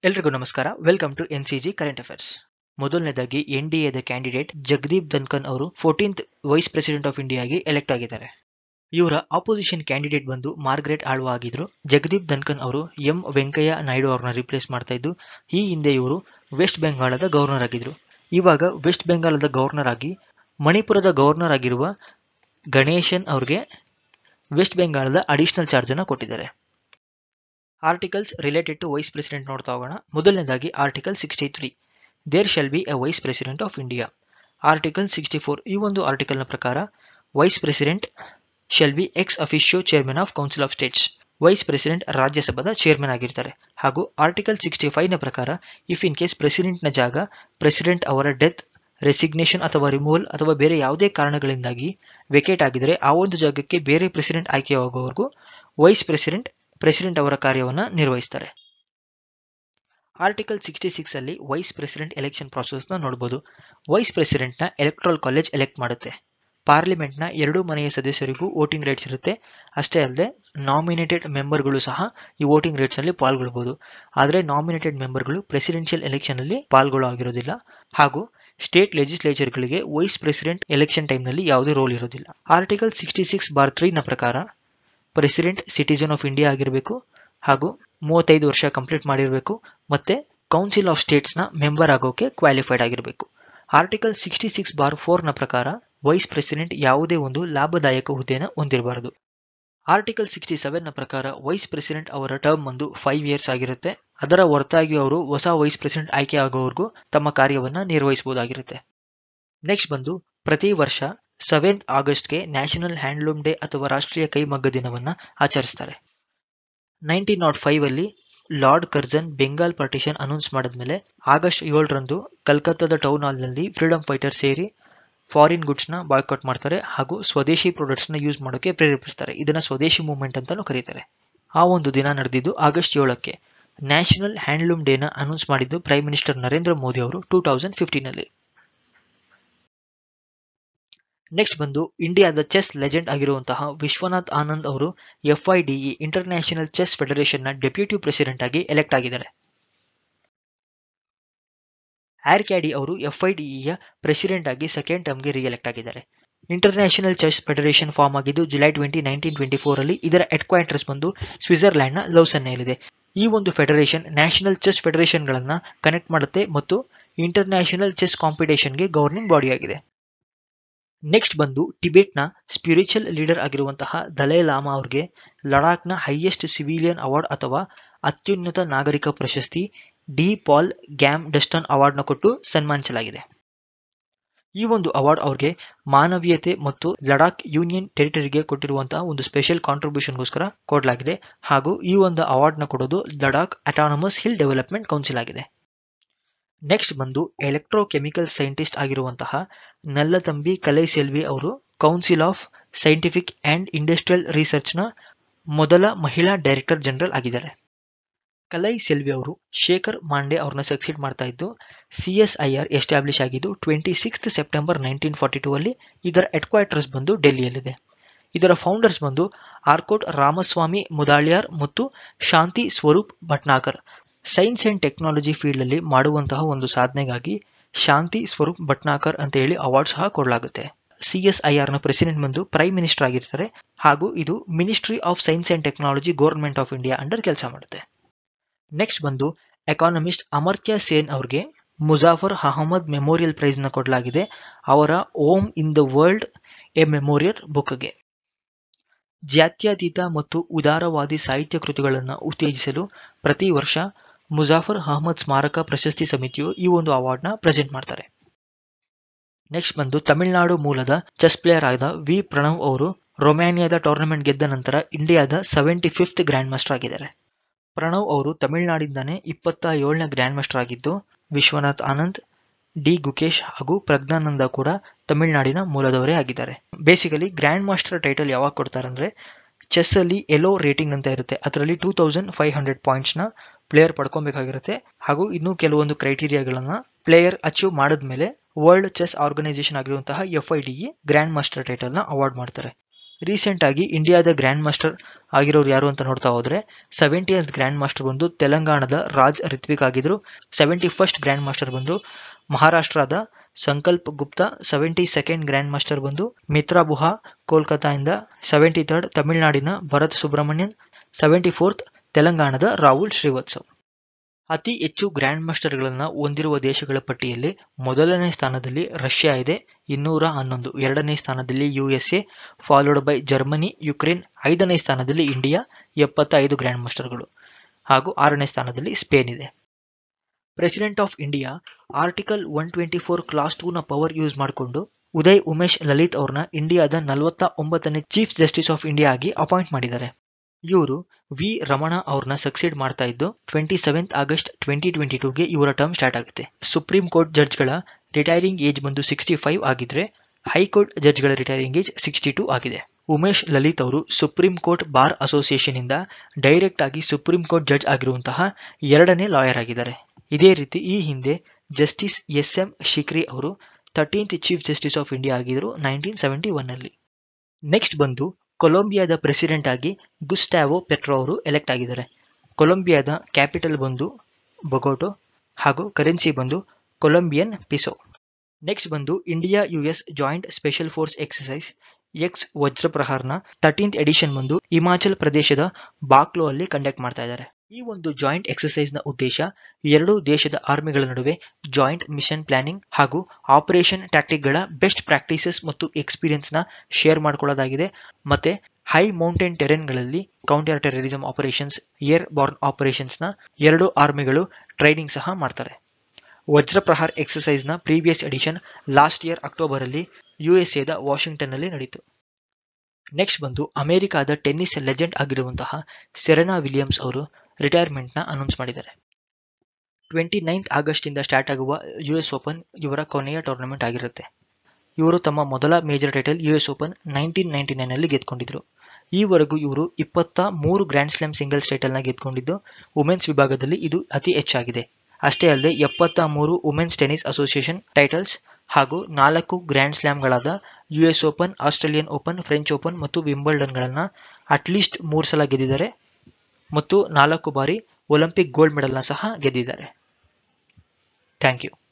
ಎಲ್ರಿಗೂ ನಮಸ್ಕಾರ welcome to N C G current affairs ಮೊದಲನೇದಾಗಿ ಎನ್ ಡಿ ಎದ ಕ್ಯಾಂಡಿಡೇಟ್ ಜಗದೀಪ್ ಧನ್ಕನ್ ಅವರು ಫೋರ್ಟೀನ್ತ್ ವೈಸ್ ಪ್ರೆಸಿಡೆಂಟ್ ಆಫ್ ಇಂಡಿಯಾಗೆ ಎಲೆಕ್ಟ್ ಆಗಿದ್ದಾರೆ ಇವರ ಆಪೋಸಿಷನ್ ಕ್ಯಾಂಡಿಡೇಟ್ ಬಂದು ಮಾರ್ಗರೆಟ್ ಆಳ್ವಾ ಆಗಿದ್ರು ಜಗದೀಪ್ ಧನ್ಕನ್ ಅವರು ಎಂ ವೆಂಕಯ್ಯ ನಾಯ್ಡು ಅವ್ರನ್ನ ರಿಪ್ಲೇಸ್ ಮಾಡ್ತಾ ಇದ್ದು ಈ ಹಿಂದೆ ಇವರು ವೆಸ್ಟ್ ಬೆಂಗಾಳದ ಗವರ್ನರ್ ಆಗಿದ್ರು ಇವಾಗ ವೆಸ್ಟ್ ಬೆಂಗಾಲದ ಗವರ್ನರ್ ಆಗಿ ಮಣಿಪುರದ ಗವರ್ನರ್ ಆಗಿರುವ ಗಣೇಶನ್ ಅವ್ರಿಗೆ ವೆಸ್ಟ್ ಬೆಂಗಾಲದ ಅಡಿಷನಲ್ ಚಾರ್ಜ್ ಅನ್ನ ಕೊಟ್ಟಿದ್ದಾರೆ articles related to vice president ನೋಡ್ತಾ ಹೋಗೋಣ ಮೊದಲನೇದಾಗಿ article sixty three there shall be a vice president of India article sixty four ಈ ಒಂದು ಆರ್ಟಿಕಲ್ನ ಪ್ರಕಾರ vice president shall be ex officio chairman of council of states vice president ರಾಜ್ಯಸಭಾದ chairman ಆಗಿರ್ತಾರೆ ಹಾಗೂ ಆರ್ಟಿಕಲ್ ಸಿಕ್ಸ್ಟಿ ಫೈವ್ನ ಪ್ರಕಾರ ಇಫ್ ಇನ್ ಕೇಸ್ ಪ್ರೆಸಿಡೆಂಟ್ನ ಜಾಗ president ಅವರ ಡೆತ್ ರೆಸಿಗ್ನೇಷನ್ ಅಥವಾ ರಿಮೂವಲ್ ಅಥವಾ ಬೇರೆ ಯಾವುದೇ ಕಾರಣಗಳಿಂದಾಗಿ ವೆಕೇಟ್ ಆಗಿದ್ರೆ ಆ ಒಂದು ಜಾಗಕ್ಕೆ ಬೇರೆ ಪ್ರೆಸಿಡೆಂಟ್ ಆಯ್ಕೆಯಾಗುವವರೆಗೂ ವೈಸ್ ಪ್ರೆಸಿಡೆಂಟ್ ಪ್ರೆಸಿಡೆಂಟ್ ಅವರ ಕಾರ್ಯವನ್ನು ನಿರ್ವಹಿಸ್ತಾರೆ ಆರ್ಟಿಕಲ್ ಸಿಕ್ಸ್ಟಿ ಸಿಕ್ಸ್ ಅಲ್ಲಿ ವೈಸ್ ಪ್ರೆಸಿಡೆಂಟ್ ಎಲೆಕ್ಷನ್ ಪ್ರಾಸೆಸ್ನ ನೋಡಬಹುದು ವೈಸ್ ಪ್ರೆಸಿಡೆಂಟ್ನ ಎಲೆಕ್ಟ್ರಲ್ ಕಾಲೇಜ್ ಎಲೆಕ್ಟ್ ಮಾಡುತ್ತೆ ಪಾರ್ಲಿಮೆಂಟ್ನ ಎರಡೂ ಮನೆಯ ಸದಸ್ಯರಿಗೂ ವೋಟಿಂಗ್ ರೈಟ್ಸ್ ಇರುತ್ತೆ ಅಷ್ಟೇ ಅಲ್ಲದೆ ನಾಮಿನೇಟೆಡ್ ಮೆಂಬರ್ಗಳು ಸಹ ಈ ವೋಟಿಂಗ್ ರೈಟ್ಸ್ ನಲ್ಲಿ ಪಾಲ್ಗೊಳ್ಬಹುದು ಆದರೆ ನಾಮಿನೇಟೆಡ್ ಮೆಂಬರ್ಗಳು ಪ್ರೆಸಿಡೆನ್ಷಿಯಲ್ ಎಲೆಕ್ಷನ್ ಅಲ್ಲಿ ಪಾಲ್ಗೊಳ್ಳೋ ಆಗಿರೋದಿಲ್ಲ ಹಾಗೂ ಸ್ಟೇಟ್ ಲೆಜಿಸ್ಲೇಚರ್ಗಳಿಗೆ ವೈಸ್ ಪ್ರೆಸಿಡೆಂಟ್ ಎಲೆಕ್ಷನ್ ಟೈಮ್ನಲ್ಲಿ ಯಾವುದೇ ರೋಲ್ ಇರೋದಿಲ್ಲ ಆರ್ಟಿಕಲ್ ಸಿಕ್ಸ್ಟಿ ಸಿಕ್ಸ್ ಬಾರ್ ತ್ರೀನ ಪ್ರಕಾರ ಪ್ರೆಸಿಡೆಂಟ್ ಸಿಟಿಜನ್ ಆಫ್ ಇಂಡಿಯಾ ಆಗಿರಬೇಕು ಹಾಗೂ ಮೂವತ್ತೈದು ವರ್ಷ ಕಂಪ್ಲೀಟ್ ಮಾಡಿರಬೇಕು ಮತ್ತೆ ಕೌನ್ಸಿಲ್ ಆಫ್ ಸ್ಟೇಟ್ಸ್ನ ಮೆಂಬರ್ ಆಗೋಕೆ ಕ್ವಾಲಿಫೈಡ್ ಆಗಿರಬೇಕು ಆರ್ಟಿಕಲ್ ಸಿಕ್ಸ್ಟಿ ಸಿಕ್ಸ್ ಬಾರ್ ಫೋರ್ನ ಪ್ರಕಾರ ವೈಸ್ ಪ್ರೆಸಿಡೆಂಟ್ ಯಾವುದೇ ಒಂದು ಲಾಭದಾಯಕ ಹುದ್ದೆಯನ್ನು ಹೊಂದಿರಬಾರದು ಆರ್ಟಿಕಲ್ ಸಿಕ್ಸ್ಟಿ ಸೆವೆನ್ನ ಪ್ರಕಾರ ವೈಸ್ ಪ್ರೆಸಿಡೆಂಟ್ ಅವರ ಟರ್ಮ್ ಒಂದು ಫೈವ್ ಇಯರ್ಸ್ ಆಗಿರುತ್ತೆ ಅದರ ಹೊರತಾಗಿ ಅವರು ಹೊಸ ವೈಸ್ ಪ್ರೆಸಿಡೆಂಟ್ ಆಯ್ಕೆ ಆಗೋವರೆಗೂ ತಮ್ಮ ಕಾರ್ಯವನ್ನ ನಿರ್ವಹಿಸಬಹುದಾಗಿರುತ್ತೆ ನೆಕ್ಸ್ಟ್ ಬಂದು ಪ್ರತಿ ವರ್ಷ ಸೆವೆಂತ್ ಆಗಸ್ಟ್ಗೆ ನ್ಯಾಷನಲ್ ಹ್ಯಾಂಡ್ಲೂಮ್ ಡೇ ಅಥವಾ ರಾಷ್ಟ್ರೀಯ ಕೈಮಗ್ಗ ದಿನವನ್ನ ಆಚರಿಸ್ತಾರೆ ನೈನ್ಟೀನ್ ನಾಟ್ ಫೈವ್ ಅಲ್ಲಿ Lord Curzon Bengal partition announce ಮಾಡಿದ್ಮೇಲೆ ಆಗಸ್ಟ್ ಏಳರಂದು ಕಲ್ಕತ್ತಾದ ಟೌನ್ ಹಾಲ್ನಲ್ಲಿ ಫ್ರೀಡಮ್ ಫೈಟರ್ ಸೇರಿ ಫಾರಿನ್ ಗುಡ್ಸ್ನ ಬಾಯ್ಕಾಟ್ ಮಾಡ್ತಾರೆ ಹಾಗೂ ಸ್ವದೇಶಿ ಪ್ರಾಡಕ್ಟ್ಸ್ನ ಯೂಸ್ ಮಾಡೋಕೆ ಪ್ರೇರೇಪಿಸ್ತಾರೆ ಇದನ್ನ ಸ್ವದೇಶಿ ಮೂವ್ಮೆಂಟ್ ಅಂತಾನೂ ಕರೀತಾರೆ ಆ ಒಂದು ದಿನ ನಡೆದಿದ್ದು ಆಗಸ್ಟ್ ಏಳಕ್ಕೆ ನ್ಯಾಷನಲ್ ಹ್ಯಾಂಡ್ಲೂಮ್ ಡೇನ ಅನೌನ್ಸ್ ಮಾಡಿದ್ದು ಪ್ರೈಮ್ ಮಿನಿಸ್ಟರ್ ನರೇಂದ್ರ ಮೋದಿ ಅವರು ಟೂ ತೌಸಂಡ್ ಫಿಫ್ಟೀನಲ್ಲಿ ನೆಕ್ಸ್ಟ್ ಬಂದು ಇಂಡಿಯಾದ ಚೆಸ್ ಲೆಜೆಂಡ್ ಆಗಿರುವಂತಹ ವಿಶ್ವನಾಥ್ ಆನಂದ್ ಅವರು ಎಫ್ಐಡಿಇ ಇಂಟರ್ನ್ಯಾಷನಲ್ ಚೆಸ್ ಫೆಡರೇಷನ್ನ ಡೆಪ್ಯೂಟಿ ಪ್ರೆಸಿಡೆಂಟ್ ಆಗಿ ಎಲೆಕ್ಟ್ ಆಗಿದ್ದಾರೆ ಆರ್ ಕ್ಯಾಡಿ ಅವರು ಎಫ್ಐಡಿಇಯ ಪ್ರೆಸಿಡೆಂಟ್ ಆಗಿ ಸೆಕೆಂಡ್ ಟರ್ಮ್ಗೆ ರಿಎಲೆಕ್ಟ್ ಆಗಿದ್ದಾರೆ ಇಂಟರ್ನ್ಯಾಷನಲ್ ಚೆಸ್ ಫೆಡರೇಷನ್ ಫಾರ್ಮ್ ಆಗಿದ್ದು July twenty nineteen twenty four ಅಲ್ಲಿ ಇದರ ಹೆಡ್ ಕ್ವಾರ್ಟರ್ಸ್ ಬಂದು ಸ್ವಿಟ್ಜರ್ಲ್ಯಾಂಡ್ನ ಲೌಸನ್ನಲ್ಲಿದೆ ಈ ಒಂದು ಫೆಡರೇಷನ್ ನ್ಯಾಷನಲ್ ಚೆಸ್ ಫೆಡರೇಷನ್ಗಳನ್ನ ಕನೆಕ್ಟ್ ಮಾಡುತ್ತೆ ಮತ್ತು ಇಂಟರ್ನ್ಯಾಷನಲ್ ಚೆಸ್ ಕಾಂಪಿಟೇಷನ್ಗೆ ಗವರ್ನಿಂಗ್ ಬಾಡಿ ಆಗಿದೆ ನೆಕ್ಸ್ಟ್ ಬಂದು ಟಿಬೆಟ್ನ ಸ್ಪಿರಿಚುವಲ್ ಲೀಡರ್ ಆಗಿರುವಂತಹ ದಲೈ ಲಾಮಾ ಅವ್ರಿಗೆ ಲಡಾಖ್ನ ಹೈಯೆಸ್ಟ್ ಸಿವಿಲಿಯನ್ ಅವಾರ್ಡ್ ಅಥವಾ ಅತ್ಯುನ್ನತ ನಾಗರಿಕ ಪ್ರಶಸ್ತಿ ಡಿ ಪಾಲ್ ಗ್ಯಾಮ್ ಡಸ್ಟನ್ ಅವಾರ್ಡ್ನ ಕೊಟ್ಟು ಸನ್ಮಾನಿಸಲಾಗಿದೆ ಈ ಒಂದು ಅವಾರ್ಡ್ ಅವ್ರಿಗೆ ಮಾನವೀಯತೆ ಮತ್ತು ಲಡಾಖ್ ಯೂನಿಯನ್ ಟೆರಿಟರಿಗೆ ಕೊಟ್ಟಿರುವಂತಹ ಒಂದು ಸ್ಪೆಷಲ್ ಕಾಂಟ್ರಿಬ್ಯೂಷನ್ಗೋಸ್ಕರ ಕೊಡಲಾಗಿದೆ ಹಾಗೂ ಈ ಒಂದು ಅವಾರ್ಡ್ನ ಕೊಡೋದು Ladakh autonomous hill development council ಆಗಿದೆ ನೆಕ್ಸ್ಟ್ ಬಂದು ಎಲೆಕ್ಟ್ರೋಕೆಮಿಕಲ್ ಸೈಂಟಿಸ್ಟ್ ಆಗಿರುವಂತಹ ನಲ್ಲತಂಬಿ ಕಲೈ ಸೆಲ್ವಿ ಅವರು council of scientific and industrial ರಿಸರ್ಚ್ನ ಮೊದಲ ಮಹಿಳಾ ಡೈರೆಕ್ಟರ್ ಜನರಲ್ ಆಗಿದ್ದಾರೆ ಕಲೈ ಸೆಲ್ವಿ ಅವರು ಶೇಖರ್ ಮಾಂಡೆ ಅವ್ರನ್ನ ಸಕ್ಸೀಡ್ ಮಾಡ್ತಾ ಇದ್ದು C S I R establish ಆಗಿದ್ದು twenty six September nineteen forty two ಅಲ್ಲಿ ಇದರ ಹೆಡ್ ಕ್ವಾರ್ಟರ್ಸ್ ಬಂದು ಡೆಲ್ಲಿಯಲ್ಲಿದೆ ಇದರ ಫೌಂಡರ್ಸ್ ಬಂದು ಆರ್ಕೋಟ್ ರಾಮಸ್ವಾಮಿ ಮುದಾಳ್ಯಾರ್ ಮತ್ತು Shanti Swarup Bhatnagar science and technology field ಅಲ್ಲಿ ಮಾಡುವಂತಹ ಒಂದು ಸಾಧನೆಗಾಗಿ ಶಾಂತಿ ಸ್ವರೂಪ್ ಭಟ್ನಾಕರ್ ಅಂತ ಹೇಳಿ ಅವಾರ್ಡ್ ಸಹ ಕೊಡಲಾಗುತ್ತೆ ಸಿ ಎಸ್ ಐ ಆರ್ ನ ಪ್ರೆಸಿಡೆಂಟ್ ಬಂದು ಪ್ರೈಮ್ ಮಿನಿಸ್ಟರ್ ಆಗಿರ್ತಾರೆ ಹಾಗೂ ಇದು ministry of science and technology government of India under ಕೆಲಸ ಮಾಡುತ್ತೆ ನೆಕ್ಸ್ಟ್ ಬಂದು ಎಕಾನಮಿಸ್ಟ್ ಅಮರ್ತ್ಯ ಸೇನ್ ಅವ್ರಿಗೆ ಮುಜಾಫರ್ ಅಹಮದ್ ಮೆಮೋರಿಯಲ್ ಪ್ರೈಸ್ ನ ಕೊಡಲಾಗಿದೆ ಅವರ home in the world a memorial ಬುಕ್ಗೆ ಜಾತ್ಯತೀತ ಮತ್ತು ಉದಾರವಾದಿ ಸಾಹಿತ್ಯ ಕೃತಿಗಳನ್ನು ಉತ್ತೇಜಿಸಲು ಪ್ರತಿ ವರ್ಷ ಮುಜಾಫರ್ ಅಹಮದ್ ಸ್ಮಾರಕ ಪ್ರಶಸ್ತಿ ಸಮಿತಿಯು ಈ ಒಂದು ಅವಾರ್ಡ್ನ ಪ್ರೆಸೆಂಟ್ ಮಾಡ್ತಾರೆ ನೆಕ್ಸ್ಟ್ ಬಂದು ತಮಿಳುನಾಡು ಮೂಲದ ಚೆಸ್ ಪ್ಲೇಯರ್ ಆದ ವಿ ಪ್ರಣವ್ ಅವರು ರೊಮ್ಯಾನಿಯಾದ ಟೂರ್ನಮೆಂಟ್ ಗೆದ್ದ ನಂತರ ಇಂಡಿಯಾದ ಸೆವೆಂಟಿ ಫಿಫ್ತ್ ಗ್ರ್ಯಾಂಡ್ ಮಾಸ್ಟರ್ ಆಗಿದ್ದಾರೆ ಪ್ರಣವ್ ಅವರು ತಮಿಳುನಾಡಿಂದಾನೇ ಇಪ್ಪತ್ತ ಏಳನೇ ಗ್ರ್ಯಾಂಡ್ ಮಾಸ್ಟರ್ ಆಗಿದ್ದು ವಿಶ್ವನಾಥ್ ಆನಂದ್ ಡಿ ಗುಕೇಶ್ ಹಾಗೂ ಪ್ರಜ್ಞಾನಂದ ಕೂಡ ತಮಿಳುನಾಡಿನ ಮೂಲದವರೇ ಆಗಿದ್ದಾರೆ ಬೇಸಿಕಲಿ ಗ್ರ್ಯಾಂಡ್ ಮಾಸ್ಟರ್ ಟೈಟಲ್ ಯಾವಾಗ ಕೊಡ್ತಾರೆ ಅಂದ್ರೆ ಚೆಸ್ ಅಲ್ಲಿ ಎಲೋ ರೇಟಿಂಗ್ ಅಂತ ಇರುತ್ತೆ ಅದರಲ್ಲಿ two thousand five hundred points ನ ಪ್ಲೇಯರ್ ಪಡ್ಕೊಬೇಕಾಗಿರುತ್ತೆ ಹಾಗೂ ಇನ್ನೂ ಕೆಲವೊಂದು ಕ್ರೈಟೀರಿಯಾಗಳನ್ನ ಪ್ಲೇಯರ್ ಅಚೀವ್ ಮಾಡಿದ್ಮೇಲೆ ವರ್ಲ್ಡ್ ಚೆಸ್ ಆರ್ಗನೈಸೇಷನ್ ಆಗಿರುವಂತಹ F I D grand master title ನ ಅವಾರ್ಡ್ ಮಾಡ್ತಾರೆ ರೀಸೆಂಟ್ ಆಗಿ ಇಂಡಿಯಾದ ಗ್ರ್ಯಾಂಡ್ ಮಾಸ್ಟರ್ ಆಗಿರೋರು ಯಾರು ಅಂತ ನೋಡ್ತಾ ಹೋದ್ರೆ ಸೆವೆಂಟಿಯತ್ ಗ್ರ್ಯಾಂಡ್ ಮಾಸ್ಟರ್ ಬಂದು ತೆಲಂಗಾಣದ ರಾಜ್ ರಿತ್ವಿಕ್ ಆಗಿದ್ರು ಸೆವೆಂಟಿ ಫಸ್ಟ್ ಗ್ರ್ಯಾಂಡ್ ಮಾಸ್ಟರ್ ಬಂದು ಮಹಾರಾಷ್ಟ್ರದ Sankalp Gupta seventy second grand master ಬಂದು ಮಿತ್ರಾ ಬುಹಾ ಕೋಲ್ಕತಾದಿಂದ ಸೆವೆಂಟಿ ಥರ್ಡ್ ತಮಿಳುನಾಡಿನ ಭರತ್ ಸುಬ್ರಹ್ಮಣ್ಯನ್ ಸೆವೆಂಟಿ ಫೋರ್ತ್ ತೆಲಂಗಾಣದ ರಾಹುಲ್ ಶ್ರೀವತ್ಸವ್ ಅತಿ ಹೆಚ್ಚು ಗ್ರ್ಯಾಂಡ್ ಮಾಸ್ಟರ್ಗಳನ್ನು ಹೊಂದಿರುವ ದೇಶಗಳ ಪಟ್ಟಿಯಲ್ಲಿ ಮೊದಲನೇ ಸ್ಥಾನದಲ್ಲಿ ರಷ್ಯಾ ಇದೆ ಇನ್ನೂರ ಹನ್ನೊಂದು ಎರಡನೇ ಸ್ಥಾನದಲ್ಲಿ USA followed by Germany Ukraine ಐದನೇ ಸ್ಥಾನದಲ್ಲಿ ಇಂಡಿಯಾ ಎಪ್ಪತ್ತೈದು ಗ್ರ್ಯಾಂಡ್ ಮಾಸ್ಟರ್ಗಳು ಹಾಗೂ ಆರನೇ ಸ್ಥಾನದಲ್ಲಿ ಸ್ಪೇನ್ ಇದೆ president of India article one twenty four clause ಟೂನ ಪವರ್ ಯೂಸ್ ಮಾಡಿಕೊಂಡು ಉದಯ್ ಉಮೇಶ್ ಲಲಿತ್ ಅವ್ರನ್ನ ಇಂಡಿಯಾದ ನಲವತ್ತ ಒಂಬತ್ತನೇ ಚೀಫ್ ಜಸ್ಟಿಸ್ ಆಫ್ ಇಂಡಿಯಾ ಆಗಿ ಅಪಾಯಿಂಟ್ ಮಾಡಿದ್ದಾರೆ ಇವರು ವಿ ರಮಣ ಅವ್ರನ್ನ ಸಕ್ಸೀಡ್ ಮಾಡ್ತಾ ಇದ್ದು twenty seventh August twenty twenty ಟೂಗೆ ಇವರ ಟರ್ಮ್ ಸ್ಟಾರ್ಟ್ ಆಗುತ್ತೆ ಸುಪ್ರೀಂ ಕೋರ್ಟ್ ಜಡ್ಜ್ಗಳ ರಿಟೈರಿಂಗ್ ಏಜ್ ಬಂದು ಸಿಕ್ಸ್ಟಿ ಫೈವ್ ಆಗಿದ್ರೆ ಹೈಕೋರ್ಟ್ ಜಡ್ಜ್ಗಳ ರಿಟೈರಿಂಗ್ ಏಜ್ ಸಿಕ್ಸ್ಟಿ ಟೂ ಆಗಿದೆ ಉಮೇಶ್ ಲಲಿತ್ ಅವರು ಸುಪ್ರೀಂ ಕೋರ್ಟ್ ಬಾರ್ ಅಸೋಸಿಯೇಷನ್ ಇಂದ ಡೈರೆಕ್ಟ್ ಆಗಿ ಸುಪ್ರೀಂ ಕೋರ್ಟ್ ಜಡ್ಜ್ ಆಗಿರುವಂತಹ ಎರಡನೇ ಲಾಯರ್ ಆಗಿದ್ದಾರೆ ಇದೇ ರೀತಿ ಈ ಹಿಂದೆ ಜಸ್ಟಿಸ್ ಎಸ್ ಎಂ ಶಿಕ್ರಿ ಅವರು thirteenth chief justice of India ಆಗಿದ್ರು ನೈನ್ಟೀನ್ ಸೆವೆಂಟಿ ಒನ್ ಅಲ್ಲಿ ನೆಕ್ಸ್ಟ್ ಬಂದು ಕೊಲಂಬಿಯಾದ ಪ್ರೆಸಿಡೆಂಟ್ ಆಗಿ ಗುಸ್ಟಾವೋ ಪೆಟ್ರೋ ಅವರು ಎಲೆಕ್ಟ್ ಆಗಿದ್ದಾರೆ ಕೊಲಂಬಿಯಾದ ಕ್ಯಾಪಿಟಲ್ ಬಂದು ಬೊಗೋಟೋ ಹಾಗೂ ಕರೆನ್ಸಿ ಬಂದು ಕೊಲಂಬಿಯನ್ ಪಿಸೋ ನೆಕ್ಸ್ಟ್ ಬಂದು India U S joint special force exercise ex Vajra ಪ್ರಹಾರ್ನ ತರ್ಟೀನ್ತ್ ಎಡಿಷನ್ ಬಂದು ಹಿಮಾಚಲ್ ಪ್ರದೇಶದ ಬಾಕ್ಲೋ ಅಲ್ಲಿ ಕಂಡಕ್ಟ್ ಮಾಡ್ತಾ ಇದ್ದಾರೆ ಈ ಒಂದು ಜಾಯಿಂಟ್ ಎಕ್ಸಸೈಸ್ ನ ಉದ್ದೇಶ ಎರಡೂ ದೇಶದ ಆರ್ಮಿಗಳ ನಡುವೆ ಜಾಯಿಂಟ್ ಮಿಷನ್ ಪ್ಲಾನಿಂಗ್ ಹಾಗೂ ಆಪರೇಷನ್ ಟ್ಯಾಕ್ಟಿಕ್ಗಳ ಬೆಸ್ಟ್ ಪ್ರಾಕ್ಟೀಸಸ್ ಮತ್ತು ಎಕ್ಸ್ಪೀರಿಯನ್ಸ್ ನ ಶೇರ್ ಮಾಡ್ಕೊಳ್ಳೋದಾಗಿದೆ ಮತ್ತೆ ಹೈ ಮೌಂಟೇನ್ ಟೆರೆನ್ಗಳಲ್ಲಿ counter terrorism operations airborne operations ನ ಎರಡು ಆರ್ಮಿಗಳು ಟ್ರೈನಿಂಗ್ ಸಹ ಮಾಡ್ತಾರೆ ವಜ್ರ ಪ್ರಹಾರ್ ಎಕ್ಸಸೈಸ್ ನ previous edition last year October ಅಲ್ಲಿ ಯುಎಸ್ಎ ದ ವಾಷಿಂಗ್ಟನ್ ನಲ್ಲಿ ನಡೀತು ನೆಕ್ಸ್ಟ್ ಬಂದು ಅಮೆರಿಕಾದ ಟೆನ್ನಿಸ್ ಲೆಜೆಂಡ್ ಆಗಿರುವಂತಹ ಸೆರೆನಾ ವಿಲಿಯಮ್ಸ್ ಅವರು ರಿಟೈರ್ಮೆಂಟ್ ನ ಅನೌನ್ಸ್ ಮಾಡಿದ್ದಾರೆ ಟ್ವೆಂಟಿ ನೈನ್ತ್ ಆಗಸ್ಟ್ ಇಂದ ಸ್ಟಾರ್ಟ್ ಆಗುವ ಯು ಎಸ್ ಓಪನ್ ಇವರ ಕೊನೆಯ ಟೂರ್ನಮೆಂಟ್ ಆಗಿರುತ್ತೆ ಇವರು ತಮ್ಮ ಮೊದಲ major title U S open nineteen ninety nine ಅಲ್ಲಿ ಗೆದ್ಕೊಂಡಿದ್ರು ಈವರೆಗೂ ಇವರು ಇಪ್ಪತ್ತ ಮೂರು ಗ್ರ್ಯಾಂಡ್ ಸ್ಲಾಮ್ ಸಿಂಗಲ್ಸ್ ಟೈಟಲ್ನ ಗೆದ್ಕೊಂಡಿದ್ದು ವುಮೆನ್ಸ್ ವಿಭಾಗದಲ್ಲಿ ಇದು ಅತಿ ಹೆಚ್ಚಾಗಿದೆ ಅಷ್ಟೇ ಅಲ್ಲದೆ ಎಪ್ಪತ್ತ ಮೂರು ವುಮೆನ್ಸ್ ಟೆನ್ನಿಸ್ ಅಸೋಸಿಯೇಷನ್ ಟೈಟಲ್ಸ್ ಹಾಗೂ ನಾಲ್ಕು ಗ್ರ್ಯಾಂಡ್ ಸ್ಲಾಮ್ಗಳಾದ U S open Australian open French open ಮತ್ತು ವಿಂಬಲ್ಡನ್ಗಳನ್ನು ಅಟ್ಲೀಸ್ಟ್ ಮೂರು ಸಲ ಗೆದ್ದಿದ್ದಾರೆ ಮತ್ತು ನಾಲ್ಕು ಬಾರಿ ಒಲಿಂಪಿಕ್ ಗೋಲ್ಡ್ ಮೆಡಲ್ನ ಸಹ ಗೆದ್ದಿದ್ದಾರೆ ಥ್ಯಾಂಕ್ ಯು